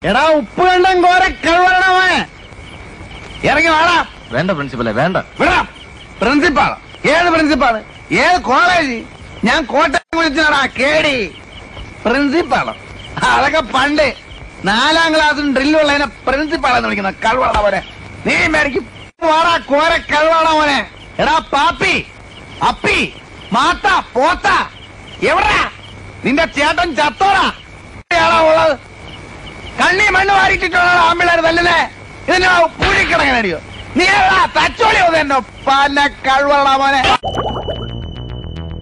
എടാ ഉപ്പ് കണ്ടം കോര കഴിവണമേ ഇറങ്ങി വാടാ വേണ്ട പ്രിൻസിപ്പലെ വേണ്ട വിടാം പ്രിൻസിപ്പാൾ ഏത് പ്രിൻസിപ്പാള് ഏത് കോളേജ് ഞാൻ കോട്ടയം വിളിച്ചാടാ കേടി പ്രിൻസിപ്പാളോ അതൊക്കെ പണ്ട് നാലാം ക്ലാസ്സിൽ ഡ്രില്ലുള്ളതിനെ പ്രിൻസിപ്പാളെന്ന് വിളിക്കുന്ന കഴിവണ പോലെ നീ മേടിക്കും വാടാ കോര കഴിവണ മോനെ എടാ പാപ്പി അപ്പി മാത്ത പോത്ത എവിടാ നിന്റെ ചേട്ടൻ ചത്തോടാ എവിടെയാടാ ഉള്ളത് കണ്ണി മണ്ണ് വാരിട്ടിട്ടുള്ള ആമ്പിള്ളേർ തല്ലല്ലേ ഇതിന് പൂഴിക്കിടങ്ങനടിയോ നീ എവിടാ തച്ചോളി എന്നെ പല കഴിവുള്ള മോനെ